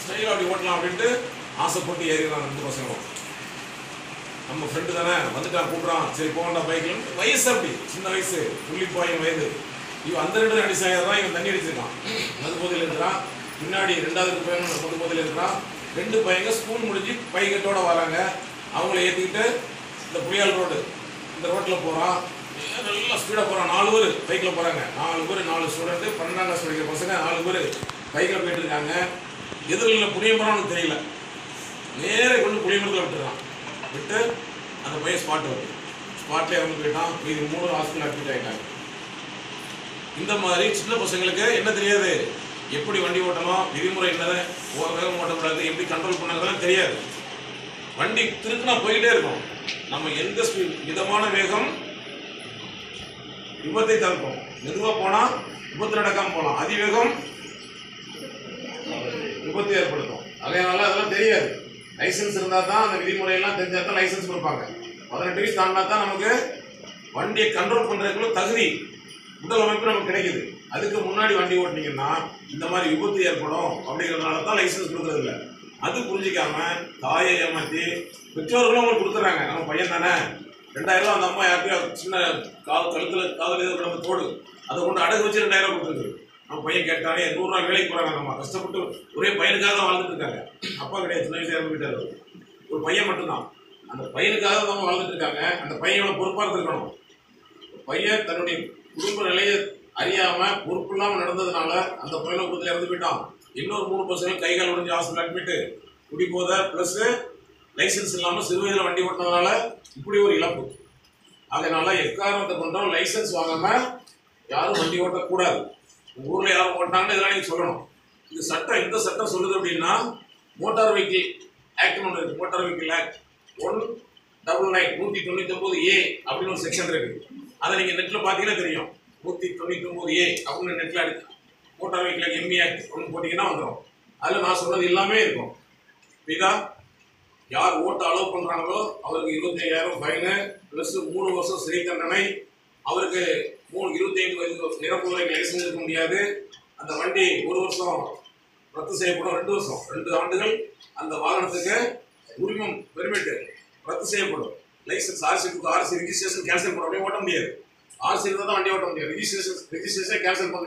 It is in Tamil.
ஸ்டைலாக அப்படி ஓட்டலாம் அப்படின்ட்டு ஆசைப்பட்டு ஏறிடுறான் ரெண்டு பசங்களும் நம்ம ஃப்ரெண்டு தானே வந்துட்டான் கூப்பிட்றான் சரி போகண்டா பைக்கில் வயசு அப்படி சின்ன வயசு புள்ளிப்பாயும் வயது இவன் அந்த ரெண்டு அடி சாயதான் இவன் தண்ணி அடிச்சிருக்கான் மது போதையில் இருக்கிறான் பின்னாடி ரெண்டாவது பையனும் மது போதையில் இருக்கிறான் ரெண்டு பையங்க ஸ்கூல் முடிஞ்சு பைக்கெட்டோட வராங்க அவங்கள ஏற்றிக்கிட்டு இந்த புளியால் ரோடு இந்த ரோட்டில் போகிறான் நல்லா ஸ்பீடாக போகிறான் நாலு பேர் பைக்கில் போகிறாங்க நாலு பேர் நாலு ஸ்டூடெண்ட்டு பன்னெண்டாம் கிளாஸ் படிக்கிற பசங்க நாலு பேர் பைக்கில் போயிட்டு இருக்காங்க எதிரில் புளியம்பரான்னு தெரியல நேரே கொண்டு புளியமரத்தில் விட்டுறான் விட்டு அந்த பையன் ஸ்பாட் வருது ஸ்பாட்ல இறந்து போயிட்டான் மீதி மூணு ஹாஸ்பிட்டல் அட்மிட் ஆகிட்டாங்க இந்த மாதிரி சின்ன பசங்களுக்கு என்ன தெரியாது எப்படி வண்டி ஓட்டணும் விதிமுறை என்னது ஓ- வேகம் ஓட்டக்கூடாது எப்படி கண்ட்ரோல் பண்ணாங்கலாம் தெரியாது வண்டி திருக்குனா போயிட்டே இருக்கும் நம்ம எந்த ஸ்பீட் மிதமான வேகம் விபத்தை தவிர்க்கும் மெதுவாக போனால் விபத்து நடக்காமல் போகலாம் அதிவேகம் விபத்து ஏற்படுத்தும் அதனால அதெல்லாம் தெரியாது லைசன்ஸ் இருந்தால் தான் அந்த விதிமுறையெல்லாம் தெரிஞ்சால் தான் லைசன்ஸ் கொடுப்பாங்க பதினெட்டு வயசு தாண்டினா தான் நமக்கு வண்டியை கண்ட்ரோல் பண்ணுறதுக்குள்ள தகுதி உடல் அமைப்பு நமக்கு கிடைக்குது அதுக்கு முன்னாடி வண்டி ஓட்டினீங்கன்னா இந்த மாதிரி விபத்து ஏற்படும் அப்படிங்கிறதுனால தான் லைசன்ஸ் கொடுக்கறது இல்லை அது புரிஞ்சிக்காம தாயை ஏமாற்றி பெற்றோர்களும் அவங்களுக்கு கொடுத்துறாங்க நம்ம பையன் தானே ரெண்டாயிரம் ரூபா அந்த அம்மா யாருக்கையோ சின்ன கால் கழுத்தில் காதல் ஏதோ கிடந்த தோடு அதை கொண்டு அடகு வச்சு ரெண்டாயிரம் ரூபா கொடுத்துருக்கு நம்ம பையன் கேட்டானே நூறுரூவா வேலைக்கு போகிறாங்க நம்ம கஷ்டப்பட்டு ஒரே பையனுக்காக தான் வாழ்ந்துட்டு இருக்காங்க அப்பா கிடையாது சின்ன வயசுல இறந்து போயிட்டாரு அவரு. ஒரு பையன் மட்டும்தான் அந்த பையனுக்காக தான் அவங்க வாழ்ந்துட்டு இருக்காங்க அந்த பையன் எவ்வளோ பொறுப்பாக இருந்திருக்கணும் பையன் தன்னுடைய குடும்ப நிலையை அறியாம பொறுப்பு இல்லாம நடந்ததுனால அந்த பையனை குடுத்துல இறந்து போயிட்டான் இன்னொரு மூணு பசங்க கை கால் உடஞ்சி ஹாஸ்பிட்டல் அட்மிட் குடி போத ப்ளஸ் லைசன்ஸ் இல்லாம சிறு வயதில் வண்டி ஓட்டினதுனால இப்படி ஒரு இழப்பு அதனால எக்காரணத்தை கொண்டும் லைசன்ஸ் வாங்காம யாரும் வண்டி ஓட்டக்கூடாது உங்க ஊர்ல யாரும் ஓட்டாங்கன்னு இதெல்லாம் நீங்க சொல்லணும் இந்த சட்டம் இந்த சட்டம் சொல்லுது அப்படின்னா மோட்டார் வெஹிக்கிள் ஆக்ட்னு ஒன்று இருக்கு motor vehicle act one double nine நூற்றி தொண்ணூற்றி ஒம்பது ஏ அப்படின்னு ஒரு செக்ஷன் இருக்கு அதை நீங்கள் நெட்டில் பார்த்தீங்கன்னா தெரியும் நூற்றி தொண்ணூற்றி ஒம்பது ஏ அப்படின்னு நெட்டில் அடிச்சு மோட்டார் வெஹிக்கிள் எம்இ ஆக்ட் ஒன்று போட்டிங்கன்னா வந்துடும் அதில் நான் சொன்னது எல்லாமே இருக்கும் இதா யார் ஓட்ட அலோவ் பண்ணுறாங்களோ அவருக்கு இருபத்தையாயிரம் ஃபைனு ப்ளஸ் மூணு வருஷம் சிறை தண்டனை அவருக்கு மூணு இருபத்தைந்து வயது நிரப்பு வரைக்கும் லைசன்ஸ் இருக்க முடியாது அந்த வண்டி ஒரு வருஷம் ரத்து செய்யப்படும் ரெண்டு வருஷம் ரெண்டு ஆண்டுகள் அந்த வாகனத்துக்கு உரிமம் பெர்மிட் ரத்து செய்யப்படும் licence RC RC registration cancel பண்ண அப்படியே ஓட்ட முடியாது ஆர்சி இருந்தால் தான் வண்டி ஓட்ட முடியாது ரிஜிஸ்ட்ரேஷன் ரிஜிஸ்ட்ரேஷன் கேன்சல் பண்ண